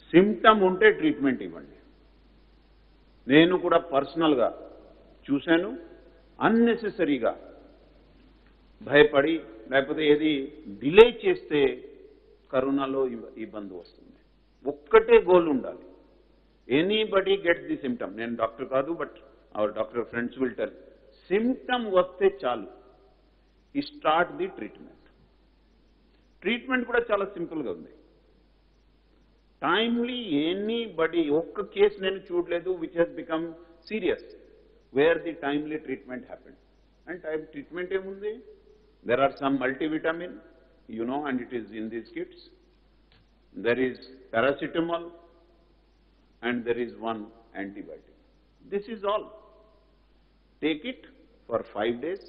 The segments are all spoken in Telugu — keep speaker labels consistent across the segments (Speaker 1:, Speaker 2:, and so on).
Speaker 1: సిమ్టమ్ ఉంటే ట్రీట్మెంట్ ఇవ్వండి నేను కూడా పర్సనల్గా చూశాను అన్నెసెసరీగా భయపడి లేకపోతే ఏది డిలే చేస్తే కరోనాలో ఇబ- ఇబ్బంది వస్తుంది ఒక్కటే గోల్ ఉండాలి ఎనీబడి గెట్ ది సిమ్టమ్ నేను డాక్టర్ కాదు but our doctor friends will tell symptom వస్తే చాలు ఈ స్టార్ట్ ది ట్రీట్మెంట్ ట్రీట్మెంట్ కూడా చాలా సింపుల్గా ఉంది టైమ్లీ ఎనీబడి ఒక్క కేసు నేను చూడలేదు which he's become serious where the timely treatment happen and time treatment ఏముంది there are some multivitamin you know and it is in these kits there is paracetamol and there is one antibiotic. This is all. Take it for five days.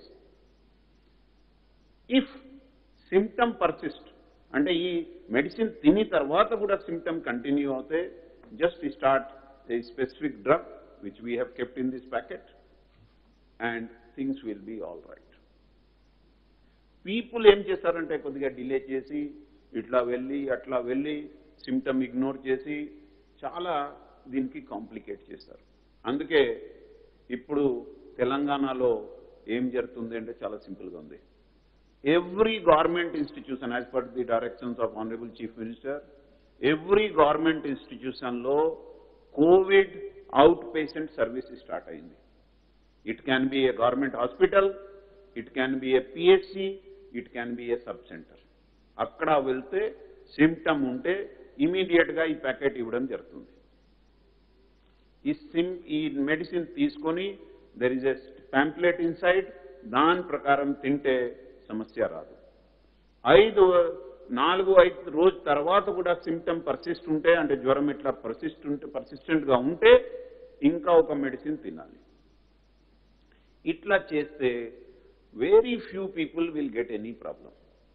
Speaker 1: If symptom persist, అంటే ఈ మెడిసిన్ తిని తర్వాత కూడా సిమ్టమ్ కంటిన్యూ అవుతే just start a specific drug which we have kept in this packet and things will be all right people ఏం చేస్తారంటే కొద్దిగా డిలే చేసి ఇట్లా వెళ్ళి అట్లా వెళ్ళి సిమ్టమ్ ఇగ్నోర్ చేసి చాలా దీనికి కాంప్లికేట్ చేస్తారు అందుకే ఇప్పుడు తెలంగాణలో ఏం జరుగుతుంది అంటే చాలా సింపుల్గా ఉంది every government institution as per the directions of honourable chief minister every government ఇన్స్టిట్యూషన్లో covid outpatient service start అయింది it can be a government hospital it can be a PHC it can be a sub centre అక్కడ వెళ్తే సిమ్టమ్ ఉంటే ఇమీడియట్ గా ఈ ప్యాకెట్ ఇవ్వడం జరుగుతుంది ఈ సిమ్ ఈ మెడిసిన్ తీసుకొని there is a pamphlet inside దాని ప్రకారం తింటే సమస్య రాదు ఐదు నాలుగు ఐదు రోజు తర్వాత కూడా సిమ్టమ్ పర్సిస్ట్ ఉంటే అంటే జ్వరం ఇట్లా పర్సిస్ట్ ఉంటే పర్సిస్టెంట్ గా ఉంటే ఇంకా ఒక మెడిసిన్ తినాలి ఇట్లా చేస్తే very few people will get any problem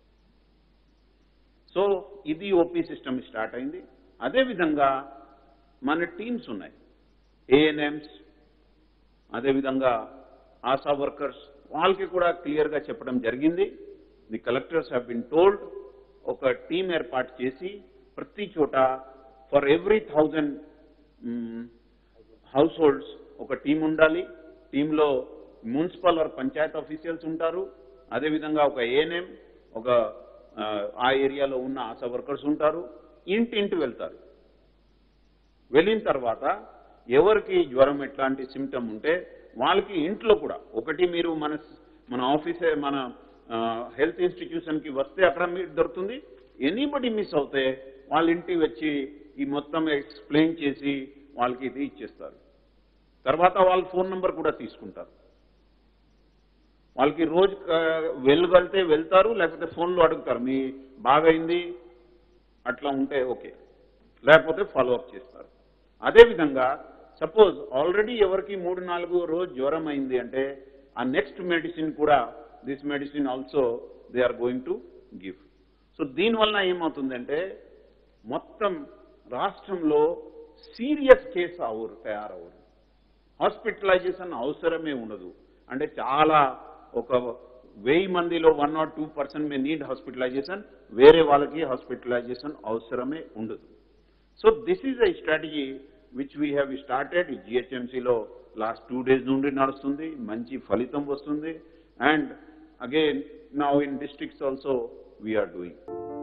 Speaker 1: so ఇది ఓపీ సిస్టమ్ స్టార్ట్ అయింది అదేవిధంగా మన టీమ్స్ ఉన్నాయి ఏఎన్ఎంస్ అదేవిధంగా ఆశా వర్కర్స్ వాళ్ళకి కూడా క్లియర్గా చెప్పడం జరిగింది the collectors have been told ఒక టీం ఏర్పాటు చేసి ప్రతి చోట for every thousand households ఒక టీం ఉండాలి టీంలో మున్సిపల్ ఆర్ పంచాయత్ ఆఫీషియల్స్ ఉంటారు అదేవిధంగా ఒక ఏఎన్ఎం ఒక ఆ, ఆ ఏరియాలో ఉన్న ఆశా వర్కర్స్ ఉంటారు ఇంటింటి వెళ్తారు వెళ్ళిన తర్వాత ఎవరికి జ్వరం ఎట్లాంటి సిమ్టమ్ ఉంటే వాళ్ళకి ఇంట్లో కూడా ఒకటి మీరు మన మన ఆఫీసే మన హెల్త్ ఇన్స్టిట్యూషన్ కి వస్తే అక్కడ మీకు దొరుకుతుంది ఎనీబడి మిస్ అవుతే వాళ్ళ ఇంటికి వచ్చి ఈ మొత్తం ఎక్స్ప్లెయిన్ చేసి వాళ్ళకి ఇది ఇచ్చేస్తారు తర్వాత వాళ్ళ ఫోన్ నంబర్ కూడా తీసుకుంటారు వాళ్ళకి రోజు ఆ, వెళ్ళగలితే వెళ్తారు లేకపోతే ఫోన్లో అడుగుతారు మీ బాగైంది అట్లా ఉంటే ఓకే లేకపోతే ఫాలో అప్ చేస్తారు అదేవిధంగా సపోజ్ ఆల్రెడీ ఎవరికి మూడు నాలుగు రోజు జ్వరం అయింది అంటే ఆ నెక్స్ట్ మెడిసిన్ కూడా this medicine also they are going to give so దీనివల్ల ఏమవుతుందంటే మొత్తం రాష్ట్రంలో సీరియస్ కేసు అవరు తయారవరు హాస్పిటలైజేషన్ అవసరమే ఉండదు అంటే చాలా ఒక వెయ్యి మందిలో one or two percent may need hospitalisation వేరే వాళ్ళకి హాస్పిటలైజేషన్ అవసరమే ఉండదు so this is a strategy which we have started జిహెచ్ఎంసీలో లాస్ట్ టూ డేస్ నుండి నడుస్తుంది మంచి ఫలితం వస్తుంది and again now in districts also we are doing